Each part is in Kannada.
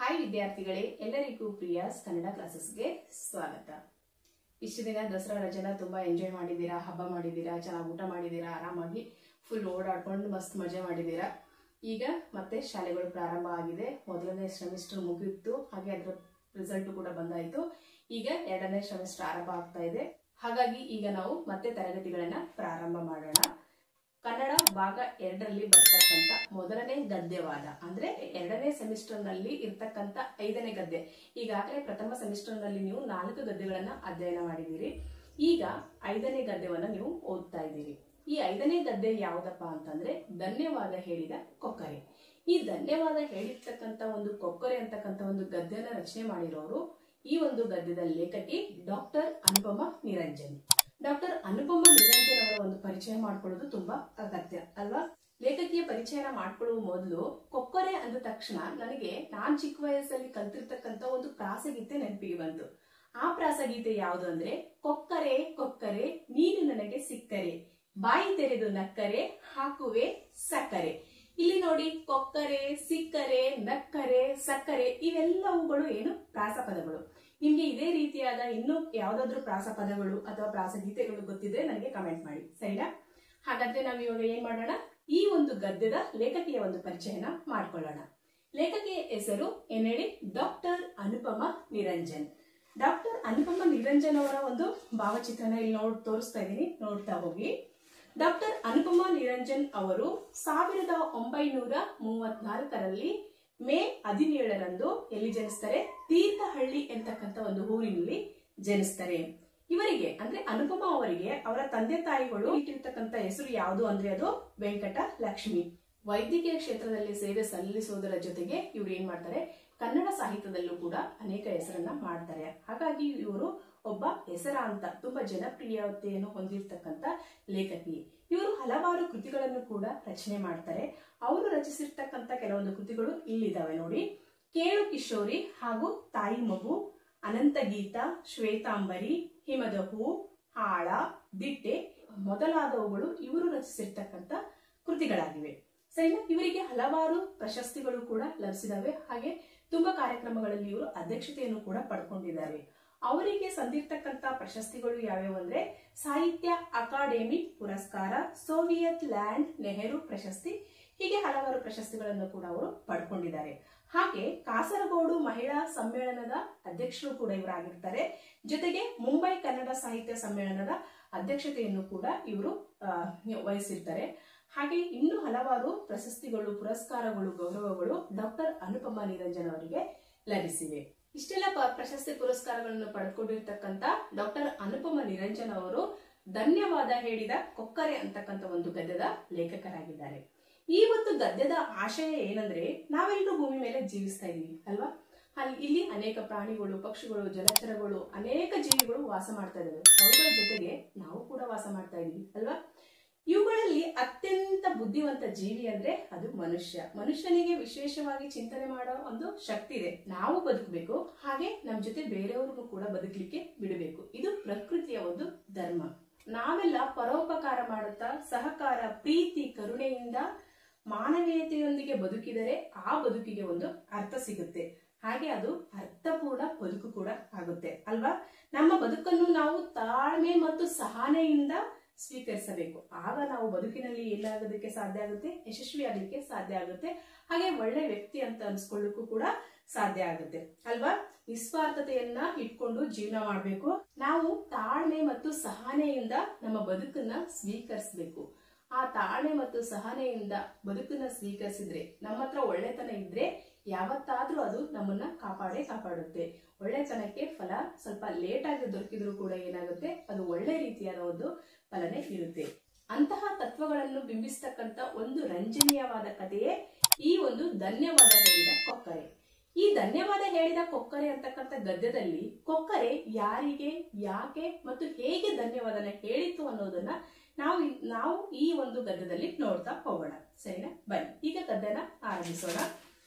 ಹಾಯ್ ವಿದ್ಯಾರ್ಥಿಗಳೇ ಎಲ್ಲರಿಗೂ ಪ್ರಿಯಾಸ್ ಕನ್ನಡ ಕ್ಲಾಸಸ್ಗೆ ಸ್ವಾಗತ ಇಷ್ಟು ದಿನ ದಸರಾ ರಜೆನ ತುಂಬಾ ಎಂಜಾಯ್ ಮಾಡಿದ್ದೀರಾ ಹಬ್ಬ ಮಾಡಿದ್ದೀರಾ ಚೆನ್ನಾಗಿ ಊಟ ಮಾಡಿದ್ದೀರಾ ಆರಾಮಾಗಿ ಫುಲ್ ಓಡಾಡ್ಕೊಂಡು ಮಸ್ತ್ ಮಜಾ ಮಾಡಿದ್ದೀರಾ ಈಗ ಮತ್ತೆ ಶಾಲೆಗಳು ಪ್ರಾರಂಭ ಆಗಿದೆ ಮೊದಲನೇ ಸೆಮಿಸ್ಟರ್ ಮುಗಿಯಿತು ಹಾಗೆ ಅದರ ರಿಸಲ್ಟ್ ಕೂಡ ಬಂದಾಯಿತು ಈಗ ಎರಡನೇ ಸೆಮಿಸ್ಟರ್ ಆರಂಭ ಆಗ್ತಾ ಇದೆ ಹಾಗಾಗಿ ಈಗ ನಾವು ಮತ್ತೆ ತರಗತಿಗಳನ್ನ ಪ್ರಾರಂಭ ಮಾಡೋಣ ಕನ್ನಡ ಭಾಗ ಎರಡರಲ್ಲಿ ಬರ್ತಕ್ಕಂಥ ಮೊದಲನೇ ಗದ್ಯವಾದ ಅಂದ್ರೆ ಎರಡನೇ ಸೆಮಿಸ್ಟರ್ ನಲ್ಲಿ ಇರ್ತಕ್ಕಂಥ ಐದನೇ ಗದ್ಯ ಈಗಾಗಲೇ ಪ್ರಥಮ ಸೆಮಿಸ್ಟರ್ ನಲ್ಲಿ ನೀವು ನಾಲ್ಕು ಗದ್ಯಗಳನ್ನ ಅಧ್ಯಯನ ಮಾಡಿದ್ದೀರಿ ಈಗ ಐದನೇ ಗದ್ಯವನ್ನ ನೀವು ಓದ್ತಾ ಇದ್ದೀರಿ ಈ ಐದನೇ ಗದ್ಯ ಯಾವ್ದಪ್ಪ ಅಂತಂದ್ರೆ ಧನ್ಯವಾದ ಹೇಳಿದ ಕೊಕ್ಕರೆ ಈ ಧನ್ಯವಾದ ಹೇಳಿರ್ತಕ್ಕಂಥ ಒಂದು ಕೊಕ್ಕರೆ ಅಂತಕ್ಕಂಥ ಒಂದು ಗದ್ಯನ ರಚನೆ ಮಾಡಿರೋರು ಈ ಒಂದು ಗದ್ಯದ ಲೇಖಕಿ ಡಾಕ್ಟರ್ ಅನುಪಮ ನಿರಂಜನ್ ಡಾಕ್ಟರ್ ಅನುಪಮ ನಿರಂಜನ್ ಅವರ ಒಂದು ಪರಿಚಯ ಮಾಡ್ಕೊಳ್ಳೋದು ತುಂಬಾ ಅಗತ್ಯ ಅಲ್ವಾ ಲೇಖಕಿಯ ಪರಿಚಯನ ಮಾಡ್ಕೊಳ್ಳುವ ಮೊದಲು ಕೊಕ್ಕರೆ ಅಂದ ತಕ್ಷಣ ನನಗೆ ನಾನ್ ಚಿಕ್ಕ ವಯಸ್ಸಲ್ಲಿ ಕಲ್ತಿರ್ತಕ್ಕಂಥ ಒಂದು ಪ್ರಾಸಗೀತೆ ನೆನಪಿಗೆ ಬಂತು ಆ ಪ್ರಾಸಗೀತೆ ಯಾವುದು ಅಂದ್ರೆ ಕೊಕ್ಕರೆ ಕೊಕ್ಕರೆ ನೀನು ನನಗೆ ಸಿಕ್ಕರೆ ಬಾಯಿ ತೆರೆದು ನಕ್ಕರೆ ಹಾಕುವೆ ಸಕ್ಕರೆ ಇಲ್ಲಿ ನೋಡಿ ಕೊಕ್ಕರೆ ಸಿಕ್ಕರೆ ನಕ್ಕರೆ ಸಕ್ಕರೆ ಇವೆಲ್ಲವುಗಳು ಏನು ಪ್ರಾಸಪದಗಳು ನಿಮ್ಗೆ ಇದೇ ರೀತಿಯಾದ ಇನ್ನು ಯಾವ್ದಾದ್ರು ಪ್ರಾಸಪದಗಳು ಅಥವಾ ಪ್ರಾಸಗೀತೆಗಳು ಗೊತ್ತಿದ್ರೆ ನನಗೆ ಕಮೆಂಟ್ ಮಾಡಿ ಸರಿನಾ ಹಾಗಾದ್ರೆ ನಾವು ಇವಾಗ ಏನ್ ಮಾಡೋಣ ಈ ಒಂದು ಗದ್ಯದ ಲೇಖಕಿಯ ಒಂದು ಪರಿಚಯನ ಮಾಡ್ಕೊಳ್ಳೋಣ ಲೇಖಕಿಯ ಹೆಸರು ಏನ್ ಹೇಳಿ ಡಾಕ್ಟರ್ ಅನುಪಮ ನಿರಂಜನ್ ಡಾಕ್ಟರ್ ಅನುಪಮ ನಿರಂಜನ್ ಅವರ ಒಂದು ಭಾವಚಿತ್ರನ ಇಲ್ಲಿ ನೋಡ್ ತೋರಿಸ್ತಾ ಇದ್ದೀನಿ ನೋಡ್ತಾ ಹೋಗಿ ಡಾಕ್ಟರ್ ಅನುಪಮ ನಿರಂಜನ್ ಅವರು ಸಾವಿರದ ಒಂಬೈನೂರ ಮೂವತ್ನಾಲ್ಕರಲ್ಲಿ ಮೇ ಹದಿನೇಳರಂದು ಎಲ್ಲಿ ಜನಿಸ್ತಾರೆ ತೀರ್ಥಹಳ್ಳಿ ಎಂತಕ್ಕಂಥ ಒಂದು ಊರಿನಲ್ಲಿ ಜನಿಸ್ತಾರೆ ಇವರಿಗೆ ಅಂದ್ರೆ ಅನುಪಮ ಅವರಿಗೆ ಅವರ ತಂದೆ ತಾಯಿಗಳು ಇಟ್ಟಿರ್ತಕ್ಕಂಥ ಹೆಸರು ಯಾವುದು ಅಂದ್ರೆ ಅದು ವೆಂಕಟ ಲಕ್ಷ್ಮಿ ವೈದ್ಯಕೀಯ ಕ್ಷೇತ್ರದಲ್ಲಿ ಸೇವೆ ಸಲ್ಲಿಸುವುದರ ಜೊತೆಗೆ ಇವರು ಏನ್ ಮಾಡ್ತಾರೆ ಕನ್ನಡ ಸಾಹಿತ್ಯದಲ್ಲೂ ಕೂಡ ಅನೇಕ ಹೆಸರನ್ನ ಮಾಡ್ತಾರೆ ಹಾಗಾಗಿ ಇವರು ಒಬ್ಬ ಹೆಸರಾಂತ ತುಂಬಾ ಜನಪ್ರಿಯತೆಯನ್ನು ಹೊಂದಿರತಕ್ಕಂತ ಲೇಖಕಿ ಇವರು ಹಲವಾರು ಕೃತಿಗಳನ್ನು ಕೂಡ ರಚನೆ ಮಾಡ್ತಾರೆ ಅವರು ರಚಿಸಿರ್ತಕ್ಕಂಥ ಕೆಲವೊಂದು ಕೃತಿಗಳು ಇಲ್ಲಿದ್ದಾವೆ ನೋಡಿ ಕೇಳು ಕಿಶೋರಿ ಹಾಗೂ ತಾಯಿ ಮಗು ಅನಂತ ಗೀತ ಶ್ವೇತಾಂಬರಿ ಹಿಮದ ಹೂ ಹಾಳ ದಿಟ್ಟೆ ಮೊದಲಾದವುಗಳು ಇವರು ರಚಿಸಿರ್ತಕ್ಕಂಥ ಕೃತಿಗಳಾಗಿವೆ ಸರಿನಾ ಇವರಿಗೆ ಹಲವಾರು ಪ್ರಶಸ್ತಿಗಳು ಕೂಡ ಲಭಿಸಿದಾವೆ ಹಾಗೆ ತುಂಬಾ ಕಾರ್ಯಕ್ರಮಗಳಲ್ಲಿ ಇವರು ಅಧ್ಯಕ್ಷತೆಯನ್ನು ಕೂಡ ಪಡ್ಕೊಂಡಿದ್ದಾರೆ ಅವರಿಗೆ ಸಂದಿರ್ತಕ್ಕಂಥ ಪ್ರಶಸ್ತಿಗಳು ಯಾವ್ಯಾವು ಅಂದ್ರೆ ಸಾಹಿತ್ಯ ಅಕಾಡೆಮಿ ಪುರಸ್ಕಾರ ಸೋವಿಯತ್ ಲ್ಯಾಂಡ್ ನೆಹರು ಪ್ರಶಸ್ತಿ ಹೀಗೆ ಹಲವಾರು ಪ್ರಶಸ್ತಿಗಳನ್ನು ಕೂಡ ಅವರು ಪಡ್ಕೊಂಡಿದ್ದಾರೆ ಹಾಗೆ ಕಾಸರಗೋಡು ಮಹಿಳಾ ಸಮ್ಮೇಳನದ ಅಧ್ಯಕ್ಷರು ಕೂಡ ಇವರಾಗಿರ್ತಾರೆ ಜೊತೆಗೆ ಮುಂಬೈ ಕನ್ನಡ ಸಾಹಿತ್ಯ ಸಮ್ಮೇಳನದ ಅಧ್ಯಕ್ಷತೆಯನ್ನು ಕೂಡ ಇವರು ವಹಿಸಿರ್ತಾರೆ ಹಾಗೆ ಇನ್ನು ಹಲವಾರು ಪ್ರಶಸ್ತಿಗಳು ಪುರಸ್ಕಾರಗಳು ಗೌರವಗಳು ಡಾಕ್ಟರ್ ಅನುಪಮ ನಿರಂಜನ್ ಅವರಿಗೆ ಲಭಿಸಿವೆ ಇಷ್ಟೆಲ್ಲ ಪ್ರಶಸ್ತಿ ಪುರಸ್ಕಾರಗಳನ್ನು ಪಡೆದುಕೊಂಡಿರ್ತಕ್ಕಂಥ ಡಾಕ್ಟರ್ ಅನುಪಮ ನಿರಂಜನ್ ಅವರು ಧನ್ಯವಾದ ಹೇಳಿದ ಕೊಕ್ಕರೆ ಅಂತಕ್ಕಂಥ ಒಂದು ಗದ್ಯದ ಲೇಖಕರಾಗಿದ್ದಾರೆ ಈ ಒಂದು ಗದ್ಯದ ಆಶಯ ಏನಂದ್ರೆ ನಾವೆಲ್ಲರೂ ಭೂಮಿ ಮೇಲೆ ಜೀವಿಸ್ತಾ ಇದೀವಿ ಅಲ್ವಾ ಅಲ್ಲಿ ಇಲ್ಲಿ ಅನೇಕ ಪ್ರಾಣಿಗಳು ಪಕ್ಷಿಗಳು ಜಲಚರಗಳು ಅನೇಕ ಜೀವಿಗಳು ವಾಸ ಮಾಡ್ತಾ ಇದಾವೆ ಅವುಗಳ ಜೊತೆಗೆ ನಾವು ಕೂಡ ವಾಸ ಮಾಡ್ತಾ ಇದೀವಿ ಅಲ್ವಾ ಇವುಗಳಲ್ಲಿ ಅತ್ಯಂತ ಬುದ್ಧಿವಂತ ಜೀವಿ ಅಂದ್ರೆ ಅದು ಮನುಷ್ಯ ಮನುಷ್ಯನಿಗೆ ವಿಶೇಷವಾಗಿ ಚಿಂತನೆ ಮಾಡೋ ಒಂದು ಶಕ್ತಿ ಇದೆ ನಾವು ಬದುಕಬೇಕು ಹಾಗೆ ನಮ್ಮ ಜೊತೆ ಬೇರೆಯವ್ರಿಗೂ ಕೂಡ ಬದುಕಲಿಕ್ಕೆ ಬಿಡಬೇಕು ಇದು ಪ್ರಕೃತಿಯ ಒಂದು ಧರ್ಮ ನಾವೆಲ್ಲ ಪರೋಪಕಾರ ಮಾಡುತ್ತಾ ಸಹಕಾರ ಪ್ರೀತಿ ಕರುಣೆಯಿಂದ ಮಾನವೀಯತೆಯೊಂದಿಗೆ ಬದುಕಿದರೆ ಆ ಬದುಕಿಗೆ ಒಂದು ಅರ್ಥ ಸಿಗುತ್ತೆ ಹಾಗೆ ಅದು ಅರ್ಥಪೂರ್ಣ ಬದುಕು ಕೂಡ ಆಗುತ್ತೆ ಅಲ್ವಾ ನಮ್ಮ ಬದುಕನ್ನು ನಾವು ತಾಳ್ಮೆ ಮತ್ತು ಸಹನೆಯಿಂದ ಸ್ವೀಕರಿಸಬೇಕು ಆಗ ನಾವು ಬದುಕಿನಲ್ಲಿ ಏನಾಗೋದಕ್ಕೆ ಸಾಧ್ಯ ಆಗುತ್ತೆ ಯಶಸ್ವಿ ಆಗಲಿಕ್ಕೆ ಸಾಧ್ಯ ಆಗುತ್ತೆ ಹಾಗೆ ಒಳ್ಳೆ ವ್ಯಕ್ತಿ ಅಂತ ಅನ್ಸ್ಕೊಳ್ಳಿಕ್ಕೂ ಕೂಡ ಸಾಧ್ಯ ಆಗುತ್ತೆ ಅಲ್ವಾ ನಿಸ್ವಾರ್ಥತೆಯನ್ನ ಇಟ್ಕೊಂಡು ಜೀವನ ಮಾಡಬೇಕು ನಾವು ತಾಳ್ಮೆ ಮತ್ತು ಸಹನೆಯಿಂದ ನಮ್ಮ ಬದುಕನ್ನ ಸ್ವೀಕರಿಸಬೇಕು ಆ ತಾಳ್ಮೆ ಮತ್ತು ಸಹನೆಯಿಂದ ಬದುಕನ್ನ ಸ್ವೀಕರಿಸಿದ್ರೆ ನಮ್ಮ ಹತ್ರ ಒಳ್ಳೆತನ ಇದ್ರೆ ಯಾವತ್ತಾದ್ರೂ ಅದು ನಮ್ಮನ್ನ ಕಾಪಾಡೇ ಕಾಪಾಡುತ್ತೆ ಒಳ್ಳೆತನಕ್ಕೆ ಫಲ ಸ್ವಲ್ಪ ಲೇಟ್ ಆಗಿ ದೊರಕಿದ್ರು ಕೂಡ ಏನಾಗುತ್ತೆ ಅದು ಒಳ್ಳೆ ರೀತಿಯಾದ ಒಂದು ಫಲನೆ ಇರುತ್ತೆ ಅಂತಹ ತತ್ವಗಳನ್ನು ಬಿಂಬಿಸ್ತಕ್ಕಂತ ಒಂದು ರಂಜನೀಯವಾದ ಕಥೆಯೇ ಈ ಒಂದು ಧನ್ಯವಾದ ಹೇಳಿದ ಕೊಕ್ಕರೆ ಈ ಧನ್ಯವಾದ ಹೇಳಿದ ಕೊಕ್ಕರೆ ಅಂತಕ್ಕಂಥ ಗದ್ಯದಲ್ಲಿ ಕೊಕ್ಕರೆ ಯಾರಿಗೆ ಯಾಕೆ ಮತ್ತು ಹೇಗೆ ಧನ್ಯವಾದನ ಹೇಳಿತು ಅನ್ನೋದನ್ನ ನಾವು ನಾವು ಈ ಒಂದು ಗದ್ಯದಲ್ಲಿ ನೋಡ್ತಾ ಹೋಗೋಣ ಸರಿನಾ ಬನ್ನಿ ಈಗ ಗದ್ಯನ ಆರಂಭಿಸೋಣ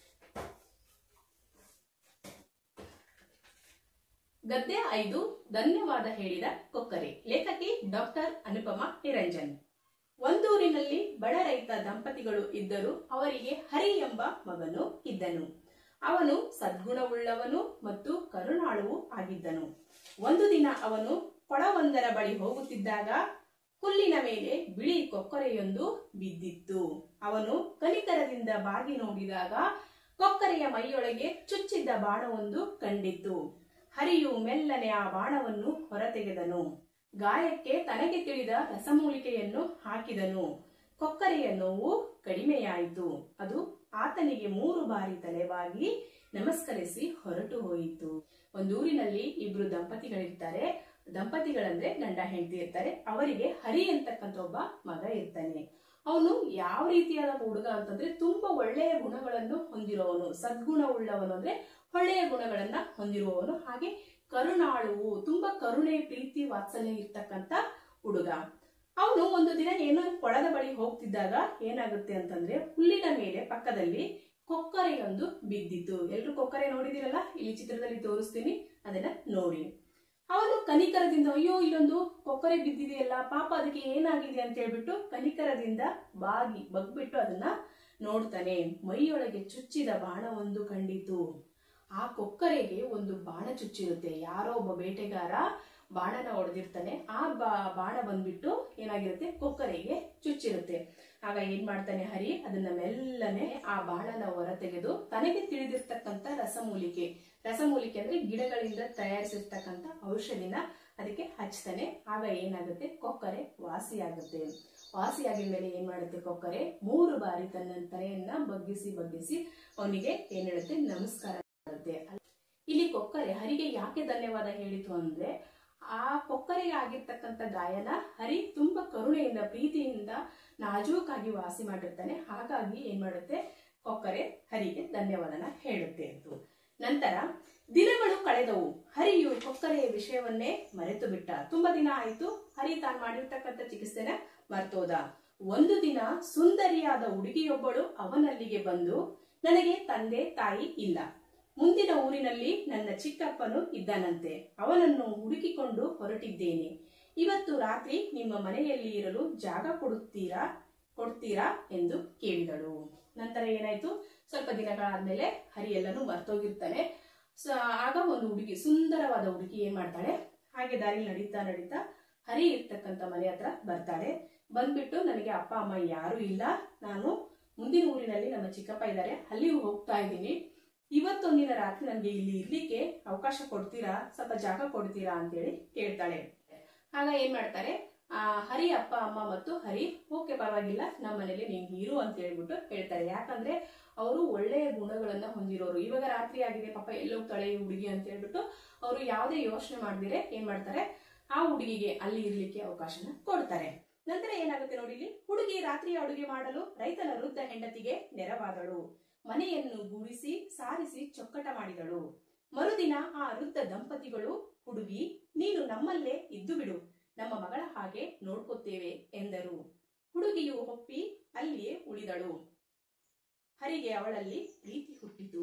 ಗದ್ಯ ಐದು ಧನ್ಯವಾದ ಹೇಳಿದ ಕೊಕ್ಕರೆ ಲೇಖಕಿ ಡಾಕ್ಟರ್ ಅನುಪಮ ನಿರಂಜನ್ ಒಂದೂರಿನಲ್ಲಿ ಬಡ ರೈತ ದಂಪತಿಗಳು ಇದ್ದರು ಅವರಿಗೆ ಹರಿ ಎಂಬ ಮಗನು ಇದ್ದನು ಅವನು ಸದ್ಗುಣವುಳ್ಳವನು ಮತ್ತು ಕರುಣಾಳುವು ಆಗಿದ್ದನು ಒಂದು ದಿನ ಅವನು ಕೊಳವೊಂದರ ಬಳಿ ಹೋಗುತ್ತಿದ್ದಾಗ ಹುಲ್ಲಿನ ಮೇಲೆ ಬಿಳಿ ಕೊಕ್ಕರೆಯೊಂದು ಬಿದ್ದಿತ್ತು ಅವನು ಕನಿಕರದಿಂದ ಬಾಗಿ ನೋಡಿದಾಗ ಕೊಕ್ಕರೆಯ ಮೈಯೊಳಗೆ ಚುಚ್ಚಿದ್ದ ಬಾಣವೊಂದು ಕಂಡಿತ್ತು ಹರಿಯು ಮೆಲ್ಲನೆ ಆ ಬಾಣವನ್ನು ಹೊರತೆಗೆದನು ಗಾಯಕ್ಕೆ ತನಗೆ ತಿಳಿದ ರಸಮೂಲಿಕೆಯನ್ನು ಹಾಕಿದನು ಕೊಕ್ಕರೆಯ ನೋವು ಕಡಿಮೆಯಾಯಿತು ಅದು ಆತನಿಗೆ ಮೂರು ಬಾರಿ ತಲೆಬಾಗಿ ನಮಸ್ಕರಿಸಿ ಹೊರಟು ಹೋಯಿತು ಒಂದೂರಿನಲ್ಲಿ ಇಬ್ರು ದಂಪತಿಗಳಿರ್ತಾರೆ ದಂಪತಿಗಳಂದ್ರೆ ಗಂಡ ಹೆಂಡತಿ ಇರ್ತಾರೆ ಅವರಿಗೆ ಹರಿ ಅಂತಕ್ಕಂಥ ಒಬ್ಬ ಮಗ ಇರ್ತಾನೆ ಅವನು ಯಾವ ರೀತಿಯಾದ ಹುಡುಗ ಅಂತಂದ್ರೆ ತುಂಬಾ ಒಳ್ಳೆಯ ಗುಣಗಳನ್ನು ಹೊಂದಿರುವವನು ಸದ್ಗುಣ ಉಳ್ಳವನು ಅಂದ್ರೆ ಒಳ್ಳೆಯ ಗುಣಗಳನ್ನ ಹೊಂದಿರುವವನು ಹಾಗೆ ಕರುಣಾಳುವು ತುಂಬಾ ಕರುಣೆ ಪ್ರೀತಿ ವಾತ್ಸಲ್ಯ ಇರ್ತಕ್ಕಂಥ ಹುಡುಗ ಅವನು ಒಂದು ದಿನ ಏನೋ ಕೊಳದ ಬಳಿ ಹೋಗ್ತಿದ್ದಾಗ ಏನಾಗುತ್ತೆ ಅಂತಂದ್ರೆ ಹುಲ್ಲಿನ ಮೇಲೆ ಪಕ್ಕದಲ್ಲಿ ಕೊಕ್ಕರೆಯೊಂದು ಬಿದ್ದಿತ್ತು ಎಲ್ರು ಕೊಕ್ಕರೆ ನೋಡಿದಿರಲ್ಲ ಇಲ್ಲಿ ಚಿತ್ರದಲ್ಲಿ ತೋರಿಸ್ತೀನಿ ಅದನ್ನ ನೋಡಿ ಅವನು ಕನಿಕರದಿಂದ ಅಯ್ಯೋ ಇಲ್ಲೊಂದು ಕೊಕ್ಕರೆ ಬಿದ್ದಿದೆಯಲ್ಲ ಪಾಪ ಅದಕ್ಕೆ ಏನಾಗಿದೆ ಅಂತ ಹೇಳ್ಬಿಟ್ಟು ಕನಿಕರದಿಂದ ಬಾಗಿ ಬಗ್ಬಿಟ್ಟು ಅದನ್ನ ನೋಡ್ತಾನೆ ಮೈಯೊಳಗೆ ಚುಚ್ಚಿದ ಬಾಣವೊಂದು ಕಂಡಿತು ಆ ಕೊಕ್ಕರೆಗೆ ಒಂದು ಬಾಣ ಚುಚ್ಚಿರುತ್ತೆ ಯಾರೋ ಒಬ್ಬ ಬೇಟೆಗಾರ ಬಾಣನ ಹೊಡೆದಿರ್ತಾನೆ ಆ ಬಾ ಬಾಣ ಬಂದ್ಬಿಟ್ಟು ಏನಾಗಿರುತ್ತೆ ಕೊಕ್ಕರೆಗೆ ಚುಚ್ಚಿರುತ್ತೆ ಆಗ ಏನ್ ಮಾಡ್ತಾನೆ ಹರಿ ಅದನ್ನ ಮೆಲ್ಲನೆ ಆ ಬಾಣನ ಹೊರ ತೆಗೆದು ತನಗೆ ತಿಳಿದಿರ್ತಕ್ಕಂಥ ರಸಮೂಲಿಕೆ ರಸಮೂಲಿಕೆ ಅಂದ್ರೆ ಗಿಡಗಳಿಂದ ತಯಾರಿಸಿರ್ತಕ್ಕಂಥ ಔಷಧಿನ ಅದಕ್ಕೆ ಹಚ್ತಾನೆ ಆಗ ಏನಾಗುತ್ತೆ ಕೊಕ್ಕರೆ ವಾಸಿಯಾಗುತ್ತೆ ವಾಸಿಯಾಗಿದ ಮೇಲೆ ಏನ್ ಮಾಡುತ್ತೆ ಕೊಕ್ಕರೆ ಮೂರು ಬಾರಿ ತನ್ನ ತಲೆಯನ್ನ ಬಗ್ಗಿಸಿ ಬಗ್ಗಿಸಿ ಅವನಿಗೆ ಏನ್ ಹೇಳುತ್ತೆ ನಮಸ್ಕಾರ ಮಾಡುತ್ತೆ ಇಲ್ಲಿ ಕೊಕ್ಕರೆ ಹರಿಗೆ ಯಾಕೆ ಧನ್ಯವಾದ ಹೇಳಿತು ಅಂದ್ರೆ ಆ ಕೊಕ್ಕರೆಗೆ ಆಗಿರ್ತಕ್ಕಂಥ ಗಾಯನ ಹರಿ ತುಂಬಾ ಕರುಣೆಯಿಂದ ಪ್ರೀತಿಯಿಂದ ನಾಜೂಕಾಗಿ ವಾಸಿ ಮಾಡಿರ್ತಾನೆ ಹಾಗಾಗಿ ಏನ್ ಮಾಡುತ್ತೆ ಕೊಕ್ಕರೆ ಹರಿಗೆ ಧನ್ಯವಾದನ ಹೇಳುತ್ತೆ ಅಂತ ನಂತರ ದಿನಗಳು ಕಳೆದವು ಹರಿಯು ಕೊಕ್ಕರೆಯ ವಿಷಯವನ್ನೇ ಮರೆತು ಬಿಟ್ಟ ತುಂಬಾ ದಿನ ಆಯ್ತು ಹರಿ ತಾನು ಮಾಡಿರ್ತಕ್ಕಂಥ ಚಿಕಿತ್ಸೆನ ಮರ್ತೋದ ಒಂದು ದಿನ ಸುಂದರಿಯಾದ ಹುಡುಗಿಯೊಬ್ಬಳು ಅವನಲ್ಲಿಗೆ ಬಂದು ನನಗೆ ತಂದೆ ತಾಯಿ ಇಲ್ಲ ಮುಂದಿನ ಊರಿನಲ್ಲಿ ನನ್ನ ಚಿಕ್ಕಪ್ಪನು ಇದ್ದಾನಂತೆ ಅವನನ್ನು ಹುಡುಕಿಕೊಂಡು ಹೊರಟಿದ್ದೇನೆ ಇವತ್ತು ರಾತ್ರಿ ನಿಮ್ಮ ಮನೆಯಲ್ಲಿ ಇರಲು ಜಾಗ ಕೊಡುತ್ತೀರಾ ಕೊಡ್ತೀರಾ ಎಂದು ಕೇಳಿದಳು ನಂತರ ಏನಾಯ್ತು ಸ್ವಲ್ಪ ದಿನಗಳಾದ್ಮೇಲೆ ಹರಿ ಎಲ್ಲನೂ ಮರ್ತೋಗಿರ್ತಾನೆ ಸೊ ಆಗ ಒಂದು ಹುಡುಗಿ ಸುಂದರವಾದ ಹುಡುಗಿ ಏನ್ ಮಾಡ್ತಾಳೆ ಹಾಗೆ ದಾರಿ ನಡೀತಾ ನಡೀತಾ ಹರಿ ಇರ್ತಕ್ಕಂಥ ಮನೆ ಹತ್ರ ಬರ್ತಾಳೆ ಬಂದ್ಬಿಟ್ಟು ನನಗೆ ಅಪ್ಪ ಅಮ್ಮ ಯಾರು ಇಲ್ಲ ನಾನು ಮುಂದಿನ ಊರಿನಲ್ಲಿ ನಮ್ಮ ಚಿಕ್ಕಪ್ಪ ಇದ್ದಾರೆ ಅಲ್ಲಿ ಹೋಗ್ತಾ ಇದ್ದೀನಿ ಇವತ್ತೊಂದಿನ ರಾತ್ರಿ ನನಗೆ ಇಲ್ಲಿ ಇರ್ಲಿಕ್ಕೆ ಅವಕಾಶ ಕೊಡ್ತೀರಾ ಸ್ವಲ್ಪ ಜಾಗ ಕೊಡ್ತೀರಾ ಅಂತೇಳಿ ಕೇಳ್ತಾಳೆ ಆಗ ಏನ್ ಮಾಡ್ತಾರೆ ಆ ಹರಿ ಅಪ್ಪ ಅಮ್ಮ ಮತ್ತು ಹರಿ ಓಕೆ ಪರವಾಗಿಲ್ಲ ನಮ್ಮ ಮನೇಲಿ ನೀನ್ ಇರು ಅಂತ ಹೇಳ್ಬಿಟ್ಟು ಹೇಳ್ತಾರೆ ಯಾಕಂದ್ರೆ ಅವರು ಒಳ್ಳೆಯ ಗುಣಗಳನ್ನ ಹೊಂದಿರೋರು ಇವಾಗ ರಾತ್ರಿ ಆಗಿದೆ ಪಾಪ ಎಲ್ಲೋಗ್ತಾಳೆ ಈ ಹುಡುಗಿ ಅಂತ ಹೇಳ್ಬಿಟ್ಟು ಅವರು ಯಾವುದೇ ಯೋಚನೆ ಮಾಡ್ದಿರೆ ಏನ್ ಮಾಡ್ತಾರೆ ಆ ಹುಡುಗಿಗೆ ಅಲ್ಲಿ ಇರ್ಲಿಕ್ಕೆ ಅವಕಾಶನ ಕೊಡ್ತಾರೆ ನಂತರ ಏನಾಗುತ್ತೆ ನೋಡಿ ಇಲ್ಲಿ ಹುಡುಗಿ ರಾತ್ರಿ ಅಡುಗೆ ಮಾಡಲು ರೈತನ ವೃದ್ಧ ಹೆಂಡತಿಗೆ ನೆರವಾದಳು ಮನೆಯನ್ನು ಗೂಡಿಸಿ ಸಾರಿಸಿ ಚೊಕ್ಕಟ ಮಾಡಿದಳು ಮರುದಿನ ಆ ವೃದ್ಧ ದಂಪತಿಗಳು ಹುಡುಗಿ ನೀನು ನಮ್ಮಲ್ಲೇ ಇದ್ದು ಬಿಡು ನಮ್ಮ ಮಗಳ ಹಾಗೆ ನೋಡ್ಕೋತೇವೆ ಎಂದರು ಹುಡುಗಿಯು ಒಪ್ಪಿ ಅಲ್ಲಿಯೇ ಉಳಿದಳು ಹರಿಗೆ ಅವಳಲ್ಲಿ ಪ್ರೀತಿ ಹುಟ್ಟಿತು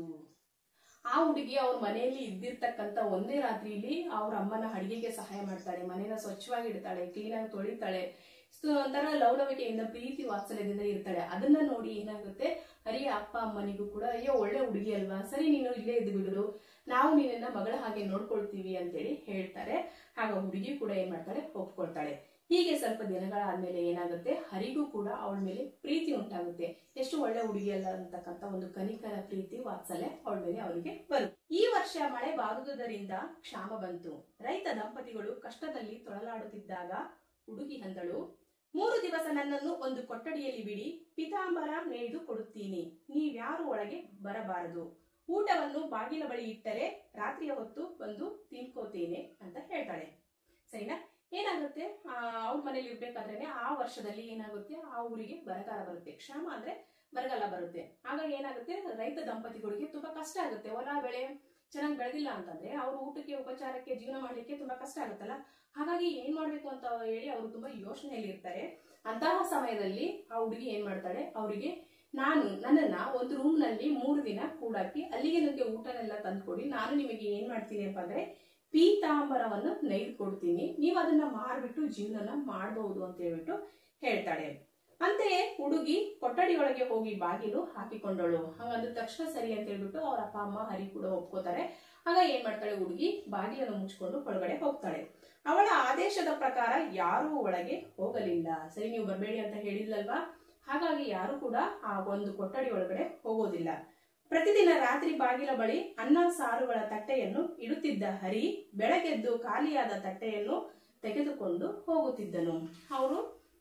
ಆ ಹುಡುಗಿ ಅವ್ರ ಮನೆಯಲ್ಲಿ ಇದ್ದಿರ್ತಕ್ಕಂಥ ಒಂದೇ ರಾತ್ರಿಯಲ್ಲಿ ಅವ್ರ ಅಮ್ಮನ ಅಡಿಗೆಗೆ ಸಹಾಯ ಮಾಡ್ತಾಳೆ ಮನೇನ ಸ್ವಚ್ಛವಾಗಿ ಇಡ್ತಾಳೆ ಕ್ಲೀನಾಗಿ ತೊಳಿತಾಳೆ ಸೊ ಒಂಥರ ಲವಲವಿಕೆಯಿಂದ ಪ್ರೀತಿ ವಾತ್ಸಲ್ಯದಿಂದ ಇರ್ತಾಳೆ ಅದನ್ನ ನೋಡಿ ಏನಾಗುತ್ತೆ ಹರಿಯ ಅಪ್ಪ ಅಮ್ಮನಿಗೂ ಕೂಡ ಅಯ್ಯೋ ಒಳ್ಳೆ ಹುಡುಗಿ ಅಲ್ವಾ ಸರಿ ನೀನು ಇಲ್ಲೇ ಇದ್ದು ಬಿಡು ನಾವು ನಿನ್ನ ಮಗಳ ಹಾಗೆ ನೋಡ್ಕೊಳ್ತೀವಿ ಅಂತೇಳಿ ಹೇಳ್ತಾರೆ ಆಗ ಹುಡುಗಿ ಕೂಡ ಏನ್ ಮಾಡ್ತಾಳೆ ಒಪ್ಕೊಳ್ತಾಳೆ ಹೀಗೆ ಸ್ವಲ್ಪ ದಿನಗಳಾದ್ಮೇಲೆ ಏನಾಗುತ್ತೆ ಹರಿಗೂ ಕೂಡ ಅವಳ ಮೇಲೆ ಪ್ರೀತಿ ಉಂಟಾಗುತ್ತೆ ಎಷ್ಟು ಒಳ್ಳೆ ಹುಡುಗಿ ಅಲ್ಲ ಅಂತಕ್ಕಂಥ ಒಂದು ಕನಿಕರ ಪ್ರೀತಿ ವಾತ್ಸಲ್ಯ ಅವಳ ಮೇಲೆ ಅವರಿಗೆ ಬರುತ್ತೆ ಈ ವರ್ಷ ಮಳೆ ಬಾರದುದರಿಂದ ಕ್ಷಾಮ ಬಂತು ರೈತ ದಂಪತಿಗಳು ಕಷ್ಟದಲ್ಲಿ ತೊಳಲಾಡುತ್ತಿದ್ದಾಗ ಹುಡುಗಿ ಅಂದಳು ಮೂರು ದಿವಸ ನನ್ನನ್ನು ಒಂದು ಕೊಠಡಿಯಲ್ಲಿ ಬಿಡಿ ಪಿತಾಂಬರ ನೇಯ್ದು ಕೊಡುತ್ತೀನಿ ನೀವ್ಯಾರು ಒಳಗೆ ಬರಬಾರದು ಊಟವನ್ನು ಬಾಗಿಲ ಬಳಿ ಇಟ್ಟರೆ ರಾತ್ರಿಯ ಹೊತ್ತು ಬಂದು ತಿನ್ಕೋತೇನೆ ಅಂತ ಹೇಳ್ತಾಳೆ ಸರಿನಾ ಏನಾಗುತ್ತೆ ಅವ್ರ ಮನೇಲಿ ಇರ್ಬೇಕಾದ್ರೇನೆ ಆ ವರ್ಷದಲ್ಲಿ ಏನಾಗುತ್ತೆ ಆ ಊರಿಗೆ ಬರಗಾಲ ಬರುತ್ತೆ ಕ್ಷಾಮ ಅಂದ್ರೆ ಬರಗಾಲ ಬರುತ್ತೆ ಆಗ ಏನಾಗುತ್ತೆ ರೈತ ದಂಪತಿಗಳಿಗೆ ತುಂಬಾ ಕಷ್ಟ ಆಗುತ್ತೆ ಹೊಲ ಬೆಳೆ ಚೆನ್ನಾಗಿ ಬೆಳೆದಿಲ್ಲ ಅಂತಂದ್ರೆ ಅವ್ರ ಊಟಕ್ಕೆ ಉಪಚಾರಕ್ಕೆ ಜೀವನ ಮಾಡ್ಲಿಕ್ಕೆ ತುಂಬಾ ಕಷ್ಟ ಆಗುತ್ತಲ್ಲ ಹಾಗಾಗಿ ಏನ್ ಮಾಡ್ಬೇಕು ಅಂತ ಹೇಳಿ ಅವರು ತುಂಬಾ ಯೋಚನೆಯಲ್ಲಿ ಇರ್ತಾರೆ ಅಂತಹ ಸಮಯದಲ್ಲಿ ಆ ಹುಡುಗಿ ಏನ್ ಮಾಡ್ತಾಳೆ ಅವರಿಗೆ ನಾನು ನನ್ನನ್ನ ಒಂದು ರೂಮ್ ನಲ್ಲಿ ಮೂರು ದಿನ ಕೂಡಾಕಿ ಅಲ್ಲಿಗೆ ನನಗೆ ಊಟನೆಲ್ಲ ತಂದ್ಕೊಡಿ ನಾನು ನಿಮಗೆ ಏನ್ ಮಾಡ್ತೀನಿ ಅಂತ ಅಂದ್ರೆ ಪೀತಾಂಬರವನ್ನು ನೈದು ಕೊಡ್ತೀನಿ ನೀವು ಅದನ್ನ ಮಾರ್ಬಿಟ್ಟು ಜೀವನನ ಮಾಡಬಹುದು ಅಂತ ಹೇಳ್ಬಿಟ್ಟು ಹೇಳ್ತಾಳೆ ಅಂತೆಯೇ ಹುಡುಗಿ ಕೊಠಡಿಯೊಳಗೆ ಹೋಗಿ ಬಾಗಿಲು ಹಾಕಿಕೊಂಡಳು ಹಂಗಂದ ತಕ್ಷಣ ಸರಿ ಅಂತ ಹೇಳ್ಬಿಟ್ಟು ಅವ್ರ ಅಪ್ಪ ಅಮ್ಮ ಹರಿ ಕೂಡ ಒಪ್ಕೋತಾರೆ ಆಗ ಏನ್ ಮಾಡ್ತಾಳೆ ಹುಡುಗಿ ಬಾಗಿಲನ್ನು ಮುಚ್ಕೊಂಡು ಒಳಗಡೆ ಹೋಗ್ತಾಳೆ ಅವಳ ಆದೇಶದ ಪ್ರಕಾರ ಯಾರೂ ಒಳಗೆ ಹೋಗಲಿಲ್ಲ ಸರಿ ನೀವು ಬರಬೇಡಿ ಅಂತ ಹೇಳಿದ್ಲಲ್ವಾ ಹಾಗಾಗಿ ಯಾರು ಕೂಡ ಆ ಒಂದು ಕೊಠಡಿ ಒಳಗಡೆ ಹೋಗೋದಿಲ್ಲ ಪ್ರತಿದಿನ ರಾತ್ರಿ ಬಾಗಿಲ ಬಳಿ ಅನ್ನ ಸಾರುಗಳ ತಟ್ಟೆಯನ್ನು ಇಡುತ್ತಿದ್ದ ಹರಿ ಬೆಳಗೆದ್ದು ಖಾಲಿಯಾದ ತಟ್ಟೆಯನ್ನು ತೆಗೆದುಕೊಂಡು ಹೋಗುತ್ತಿದ್ದನು ಅವರು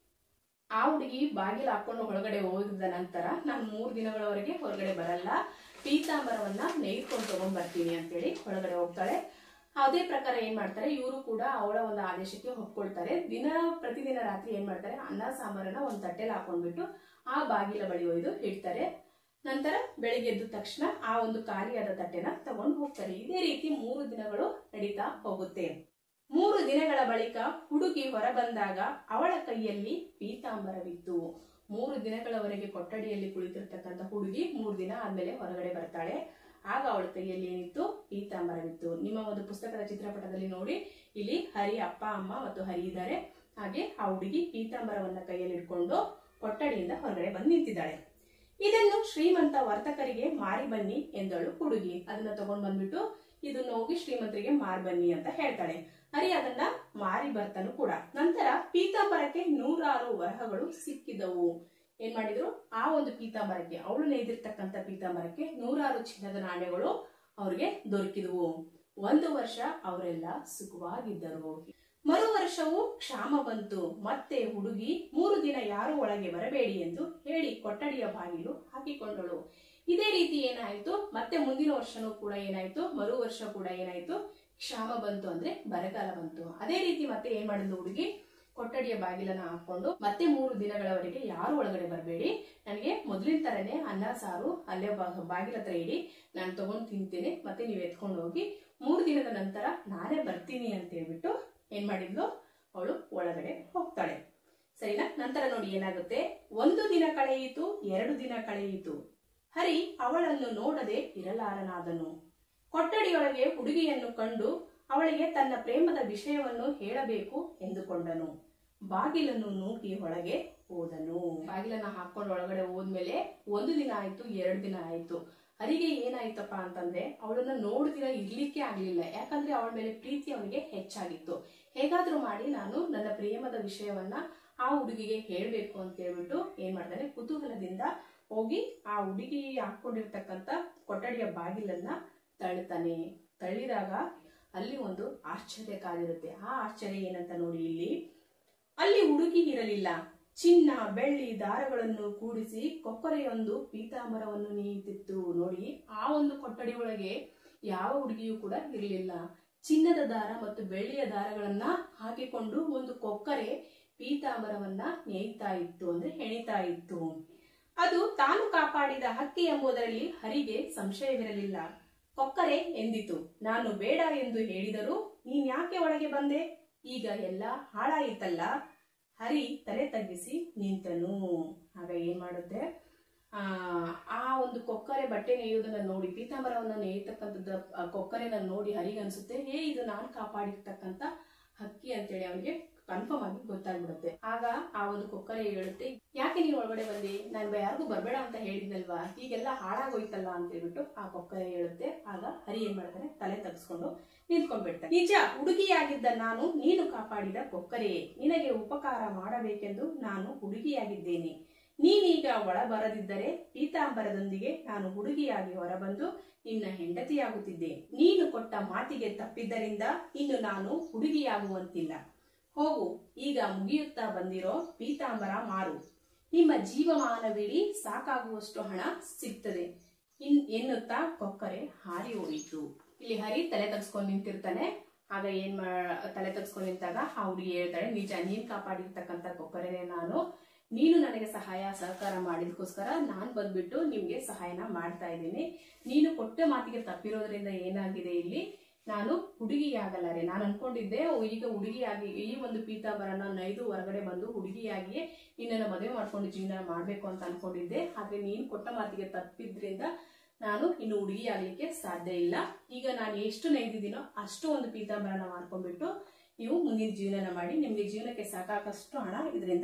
ಆ ಹುಡುಗಿ ಬಾಗಿಲು ಹಾಕೊಂಡು ಒಳಗಡೆ ಹೋಗಿದ ನಂತರ ನಾನು ಮೂರು ದಿನಗಳವರೆಗೆ ಹೊರಗಡೆ ಬರಲ್ಲ ಪೀತಾಂಬರವನ್ನ ನೇಯ್ಕೊಂಡು ತಗೊಂಡ್ ಬರ್ತೀನಿ ಅಂತೇಳಿ ಒಳಗಡೆ ಹೋಗ್ತಾಳೆ ಅದೇ ಪ್ರಕಾರ ಏನ್ ಮಾಡ್ತಾರೆ ಇವರು ಕೂಡ ಅವಳ ಒಂದು ಆದೇಶಕ್ಕೆ ಒಪ್ಕೊಳ್ತಾರೆ ದಿನ ಪ್ರತಿದಿನ ರಾತ್ರಿ ಏನ್ ಮಾಡ್ತಾರೆ ಅನ್ನ ಸಾಂಬಾರನ್ನ ಒಂದು ತಟ್ಟೆಲಿ ಹಾಕೊಂಡ್ಬಿಟ್ಟು ಆ ಬಾಗಿಲ ಬಳಿ ಒಯ್ದು ಇಡ್ತಾರೆ ನಂತರ ಬೆಳಿಗ್ಗೆ ಎದ್ದ ತಕ್ಷಣ ಆ ಒಂದು ಖಾಲಿಯಾದ ತಟ್ಟೆನ ತಗೊಂಡು ಹೋಗ್ತಾರೆ ಇದೇ ರೀತಿ ಮೂರು ದಿನಗಳು ನಡೀತಾ ಹೋಗುತ್ತೆ ಮೂರು ದಿನಗಳ ಬಳಿಕ ಹುಡುಗಿ ಹೊರಬಂದಾಗ ಅವಳ ಕೈಯಲ್ಲಿ ಪೀತಾಂಬರವಿತ್ತು ಮೂರು ದಿನಗಳವರೆಗೆ ಕೊಠಡಿಯಲ್ಲಿ ಕುಳಿತಿರ್ತಕ್ಕಂಥ ಹುಡುಗಿ ಮೂರು ದಿನ ಆದ್ಮೇಲೆ ಹೊರಗಡೆ ಬರ್ತಾಳೆ ಆಗ ಅವಳ ಕೈಯಲ್ಲಿ ಏನಿತ್ತು ಪೀತಾಂಬರವಿತ್ತು ನಿಮ್ಮ ಒಂದು ಪುಸ್ತಕದ ಚಿತ್ರಪಟದಲ್ಲಿ ನೋಡಿ ಇಲ್ಲಿ ಹರಿ ಅಪ್ಪ ಅಮ್ಮ ಮತ್ತು ಹರಿ ಇದ್ದಾರೆ ಹಾಗೆ ಆ ಹುಡುಗಿ ಪೀತಾಂಬರವನ್ನ ಕೈಯಲ್ಲಿ ಇಟ್ಕೊಂಡು ಕೊಠಡಿಯಿಂದ ಹೊರಗಡೆ ಬಂದು ನಿಂತಿದ್ದಾಳೆ ಇದನ್ನು ಶ್ರೀಮಂತ ವರ್ತಕರಿಗೆ ಮಾರಿ ಬನ್ನಿ ಎಂದಳು ಹುಡುಗಿ ಅದನ್ನ ತಗೊಂಡ್ ಬಂದ್ಬಿಟ್ಟು ಇದನ್ನ ಹೋಗಿ ಶ್ರೀಮಂತರಿಗೆ ಮಾರಿ ಬನ್ನಿ ಅಂತ ಹೇಳ್ತಾಳೆ ಹರಿ ಅದನ್ನ ಮಾರಿ ಬರ್ತಾನು ಕೂಡ ನಂತರ ಪೀತಾಂಬರಕ್ಕೆ ನೂರಾರು ವರಹಗಳು ಸಿಕ್ಕಿದವು ಏನ್ ಮಾಡಿದ್ರು ಆ ಒಂದು ಪೀತಾಂಬರಕ್ಕೆ ಅವಳು ನೇಯ್ದಿರ್ತಕ್ಕಂಥ ಪೀತಾಂಬರಕ್ಕೆ ನೂರಾರು ಚಿನ್ನದ ನಾಣ್ಯಗಳು ಅವ್ರಿಗೆ ದೊರಕಿದವು ಒಂದು ವರ್ಷ ಅವರೆಲ್ಲ ಸುಖವಾಗಿದ್ದರು ಮರು ವರ್ಷವೂ ಕ್ಷಾಮ ಬಂತು ಮತ್ತೆ ಹುಡುಗಿ ಮೂರು ದಿನ ಯಾರು ಒಳಗೆ ಬರಬೇಡಿ ಎಂದು ಹೇಳಿ ಕೊಠಡಿಯ ಬಾಗಿಲು ಹಾಕಿಕೊಂಡಳು ಇದೇ ರೀತಿ ಏನಾಯ್ತು ಮತ್ತೆ ಮುಂದಿನ ವರ್ಷನೂ ಕೂಡ ಏನಾಯ್ತು ಮರು ವರ್ಷ ಕೂಡ ಏನಾಯ್ತು ಕ್ಷಾಮ ಬಂತು ಅಂದ್ರೆ ಬರಗಾಲ ಬಂತು ಅದೇ ರೀತಿ ಮತ್ತೆ ಏನ್ ಮಾಡಿದ್ಲು ಹುಡುಗಿ ಕೊಠಡಿಯ ಬಾಗಿಲನ್ನ ಹಾಕೊಂಡು ಮತ್ತೆ ಮೂರು ದಿನಗಳವರೆಗೆ ಯಾರು ಒಳಗಡೆ ಬರಬೇಡಿ ನನಗೆ ಮೊದಲಿನ ತರನೇ ಅನ್ನ ಸಾರು ಅಲ್ಲೇ ಬಾ- ಬಾಗಿಲ ಹತ್ರ ಇಡಿ ನಾನು ತಗೊಂಡು ತಿಂತೇನೆ ಮತ್ತೆ ನೀವು ಎತ್ಕೊಂಡು ಹೋಗಿ ಮೂರು ದಿನದ ನಂತರ ನಾನೇ ಬರ್ತೀನಿ ಅಂತ ಹೇಳ್ಬಿಟ್ಟು ಏನ್ ಮಾಡಿದ್ಲು ಅವಳು ಒಳಗಡೆ ಹೋಗ್ತಾಳೆ ಸರಿನಾ ನಂತರ ನೋಡಿ ಏನಾಗುತ್ತೆ ಒಂದು ದಿನ ಕಳೆಯಿತು ಎರಡು ದಿನ ಕಳೆಯಿತು ಹರಿ ಅವಳನ್ನು ನೋಡದೆ ಇರಲಾರನಾದನು ಕೊಠಡಿಯೊಳಗೆ ಹುಡುಗಿಯನ್ನು ಕಂಡು ಅವಳಿಗೆ ತನ್ನ ಪ್ರೇಮದ ವಿಷಯವನ್ನು ಹೇಳಬೇಕು ಎಂದುಕೊಂಡನು ಬಾಗಿಲನ್ನು ನೂಕಿ ಒಳಗೆ ಹೋದನು ಬಾಗಿಲನ್ನ ಹಾಕೊಂಡು ಒಳಗಡೆ ಹೋದ್ಮೇಲೆ ಒಂದು ದಿನ ಆಯ್ತು ಎರಡು ದಿನ ಆಯ್ತು ಹರಿಗೆ ಏನಾಯ್ತಪ್ಪ ಅಂತಂದ್ರೆ ಅವಳನ್ನ ನೋಡ್ದಿರ ಇರ್ಲಿಕ್ಕೆ ಆಗ್ಲಿಲ್ಲ ಯಾಕಂದ್ರೆ ಅವಳ ಮೇಲೆ ಪ್ರೀತಿ ಅವನಿಗೆ ಹೆಚ್ಚಾಗಿತ್ತು ಹೇಗಾದ್ರೂ ಮಾಡಿ ನಾನು ನನ್ನ ಪ್ರೇಮದ ವಿಷಯವನ್ನ ಆ ಹುಡುಗಿಗೆ ಹೇಳ್ಬೇಕು ಅಂತ ಹೇಳ್ಬಿಟ್ಟು ಏನ್ ಮಾಡ್ತಾನೆ ಕುತೂಹಲದಿಂದ ಹೋಗಿ ಆ ಹುಡುಗಿ ಹಾಕೊಂಡಿರ್ತಕ್ಕಂಥ ಕೊಠಡಿಯ ಬಾಗಿಲನ್ನ ತಳ್ತಾನೆ ತಳ್ಳಿದಾಗ ಅಲ್ಲಿ ಒಂದು ಆಶ್ಚರ್ಯ ಕಾದಿರುತ್ತೆ ಆ ಆಶ್ಚರ್ಯ ಏನಂತ ನೋಡಿ ಇಲ್ಲಿ ಅಲ್ಲಿ ಹುಡುಗಿ ಇರಲಿಲ್ಲ ಚಿನ್ನ ಬೆಳ್ಳಿ ದಾರಗಳನ್ನು ಕೂಡಿಸಿ ಕೊಕ್ಕರೆಯೊಂದು ಪೀತಾಂಬರವನ್ನು ನೇಯುತ್ತಿತ್ತು ನೋಡಿ ಆ ಒಂದು ಕೊಠಡಿ ಒಳಗೆ ಯಾವ ಹುಡುಗಿಯೂ ಕೂಡ ಇರಲಿಲ್ಲ ಚಿನ್ನದ ದಾರ ಮತ್ತು ಬೆಳ್ಳಿಯ ದಾರಗಳನ್ನ ಹಾಕಿಕೊಂಡು ಒಂದು ಕೊಕ್ಕರೆ ಪೀತಾಂಬರವನ್ನ ನೇಯ್ತಾ ಇತ್ತು ಅಂದ್ರೆ ಹೆಣಿತಾ ಇತ್ತು ಅದು ತಾನು ಕಾಪಾಡಿದ ಹಕ್ಕಿ ಎಂಬುದರಲ್ಲಿ ಹರಿಗೆ ಸಂಶಯವಿರಲಿಲ್ಲ ಕೊಕ್ಕರೆ ಎಂದಿತು ನಾನು ಬೇಡ ಎಂದು ಹೇಳಿದರೂ ನೀನ್ ಯಾಕೆ ಒಳಗೆ ಬಂದೆ ಈಗ ಎಲ್ಲ ಹಾಳಾಯಿತಲ್ಲ ಹರಿ ತಲೆ ತಗ್ಗಿಸಿ ನಿಂತನು ಆಗ ಏನ್ ಮಾಡುತ್ತೆ ಆ ಆ ಒಂದು ಕೊಕ್ಕರೆ ಬಟ್ಟೆ ನೇಯುವುದನ್ನ ನೋಡಿ ಪೀತಾಂಬರವನ್ನ ನೇಯತಕ್ಕಂಥದ್ದು ಆ ಕೊಕ್ಕರೆನ ನೋಡಿ ಹರಿಗನ್ಸುತ್ತೆ ಏ ಇದು ನಾನು ಕಾಪಾಡಿರ್ತಕ್ಕಂಥ ಹಕ್ಕಿ ಅಂತೇಳಿ ಅವನಿಗೆ ಕನ್ಫರ್ಮ್ ಆಗಿ ಗೊತ್ತಾಗ್ಬಿಡುತ್ತೆ ಆಗ ಆ ಒಂದು ಕೊಕ್ಕರೆ ಹೇಳುತ್ತೆ ಯಾಕೆ ನೀನು ಒಳಗಡೆ ಬಂದಿ ನಾನು ಯಾರಿಗೂ ಬರಬೇಡ ಅಂತ ಹೇಳಿದ್ನಲ್ವಾ ಈಗೆಲ್ಲ ಹಾಳಾಗೋಯ್ತಲ್ಲ ಅಂತ ಹೇಳ್ಬಿಟ್ಟು ಆ ಕೊಕ್ಕರೆ ಹೇಳುತ್ತೆ ಆಗ ಹರಿ ಏನ್ ಮಾಡ್ತಾನೆ ತಲೆ ತಗ್ಸ್ಕೊಂಡು ನಿಂತ್ಕೊಂಡ್ಬಿಡ್ತಾನೆ ನಿಜ ಹುಡುಗಿಯಾಗಿದ್ದ ನಾನು ನೀನು ಕಾಪಾಡಿದ ಕೊಕ್ಕರೆ ನಿನಗೆ ಉಪಕಾರ ಮಾಡಬೇಕೆಂದು ನಾನು ಹುಡುಗಿಯಾಗಿದ್ದೇನೆ ನೀನೀಗ ಒಳ ಬರದಿದ್ದರೆ ಪೀತಾಂಬರದೊಂದಿಗೆ ನಾನು ಹುಡುಗಿಯಾಗಿ ಹೊರಬಂದು ನಿನ್ನ ಹೆಂಡತಿಯಾಗುತ್ತಿದ್ದೆ ನೀನು ಕೊಟ್ಟ ಮಾತಿಗೆ ತಪ್ಪಿದ್ದರಿಂದ ಇನ್ನು ನಾನು ಹುಡುಗಿಯಾಗುವಂತಿಲ್ಲ ಹೋಗು ಈಗ ಮುಗಿಯುತ್ತಾ ಬಂದಿರೋ ಪೀತಾಂಬರ ಮಾರು ನಿಮ್ಮ ಜೀವಮಾನವಿಡೀ ಸಾಕಾಗುವಷ್ಟು ಹಣ ಸಿಗ್ತದೆ ಇನ್ ಎನ್ನುತ್ತಾ ಕೊಕ್ಕರೆ ಹಾರಿ ಹೋಯಿತು ಇಲ್ಲಿ ಹರಿ ತಲೆ ತಗ್ಸ್ಕೊಂಡು ನಿಂತಿರ್ತಾನೆ ಆಗ ಏನ್ ಮಾ ತಲೆ ತಗ್ಸ್ಕೊಂಡು ನಿಂತಾಗ ಆ ಹುಡುಗಿ ಹೇಳ್ತಾಳೆ ನಿಜ ನೀನ್ ಕಾಪಾಡಿರ್ತಕ್ಕಂಥ ಕೊಕ್ಕರೆನೆ ನಾನು ನೀನು ನನಗೆ ಸಹಾಯ ಸಹಕಾರ ಮಾಡಿದಕ್ಕೋಸ್ಕರ ನಾನ್ ಬಂದ್ಬಿಟ್ಟು ನಿಮ್ಗೆ ಸಹಾಯನ ಮಾಡ್ತಾ ಇದ್ದೀನಿ ನೀನು ಕೊಟ್ಟ ಮಾತಿಗೆ ತಪ್ಪಿರೋದ್ರಿಂದ ಏನಾಗಿದೆ ಇಲ್ಲಿ ನಾನು ಹುಡುಗಿಯಾಗಲಾರೆ ನಾನು ಅನ್ಕೊಂಡಿದ್ದೆ ಓ, ಈಗ ಹುಡುಗಿಯಾಗಿ ಈ ಒಂದು ಪೀತಾಂಬರನ ನೈದು ಹೊರಗಡೆ ಬಂದು ಹುಡುಗಿಯಾಗಿ ನಿನ್ನನ್ನು ಮದುವೆ ಮಾಡ್ಕೊಂಡು ಜೀವನ ಮಾಡ್ಬೇಕು ಅಂತ ಅನ್ಕೊಂಡಿದ್ದೆ ಆದ್ರೆ ನೀನು ಕೊಟ್ಟ ಮಾತಿಗೆ ತಪ್ಪಿದ್ರಿಂದ ನಾನು ಇನ್ನು ಹುಡುಗಿ ಆಗ್ಲಿಕ್ಕೆ ಸಾಧ್ಯ ಇಲ್ಲ ಈಗ ನಾನು ಎಷ್ಟು ನೈದಿದ್ದೀನೋ ಅಷ್ಟು ಒಂದು ಪೀತಾಂಬರನ ಮಾಡ್ಕೊಂಡ್ಬಿಟ್ಟು ನೀವು ಮುಂದಿನ ಜೀವನ ಮಾಡಿ ನಿಮ್ಗೆ ಜೀವನಕ್ಕೆ ಸಾಕಾಗಷ್ಟು ಹಣ ಇದರಿಂದ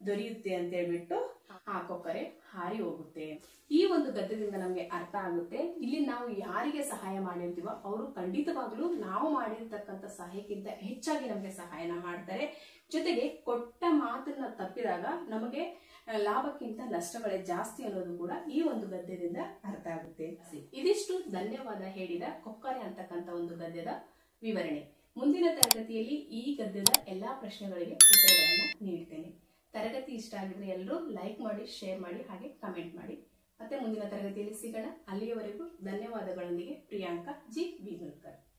ದೊರೆಯುತ್ತೆ ಅಂತ ಹೇಳ್ಬಿಟ್ಟು ಆ ಕೊಕ್ಕರೆ ಹಾರಿ ಹೋಗುತ್ತೆ ಈ ಒಂದು ಗದ್ಯದಿಂದ ನಮಗೆ ಅರ್ಥ ಆಗುತ್ತೆ ಇಲ್ಲಿ ನಾವು ಯಾರಿಗೆ ಸಹಾಯ ಮಾಡಿರ್ತೀವೋ ಅವರು ಖಂಡಿತವಾಗ್ಲೂ ನಾವು ಮಾಡಿರ್ತಕ್ಕಂಥ ಸಹಾಯಕ್ಕಿಂತ ಹೆಚ್ಚಾಗಿ ನಮಗೆ ಸಹಾಯನ ಮಾಡ್ತಾರೆ ಜೊತೆಗೆ ಕೊಟ್ಟ ಮಾತನ್ನ ತಪ್ಪಿದಾಗ ನಮಗೆ ಆ, ಲಾಭಕ್ಕಿಂತ ನಷ್ಟಗಳೇ ಜಾಸ್ತಿ ಅನ್ನೋದು ಕೂಡ ಈ ಒಂದು ಗದ್ಯದಿಂದ ಅರ್ಥ ಆಗುತ್ತೆ ಇದಿಷ್ಟು ಧನ್ಯವಾದ ಹೇಳಿದ ಕೊಕ್ಕರೆ ಅಂತಕ್ಕಂಥ ಒಂದು ಗದ್ಯದ ವಿವರಣೆ ಮುಂದಿನ ತರಗತಿಯಲ್ಲಿ ಈ ಗದ್ಯದ ಎಲ್ಲಾ ಪ್ರಶ್ನೆಗಳಿಗೆ ಉತ್ತರಗಳನ್ನು ನೀಡ್ತೇನೆ ತರಗತಿ ಇಷ್ಟ ಆಗಿದ್ರೆ ಎಲ್ಲರೂ ಲೈಕ್ ಮಾಡಿ ಶೇರ್ ಮಾಡಿ ಹಾಗೆ ಕಮೆಂಟ್ ಮಾಡಿ ಮತ್ತೆ ಮುಂದಿನ ತರಗತಿಯಲ್ಲಿ ಸಿಗೋಣ ಅಲ್ಲಿಯವರೆಗೂ ಧನ್ಯವಾದಗಳೊಂದಿಗೆ ಪ್ರಿಯಾಂಕಾ ಜಿ ಬೀಗಲ್ಕರ್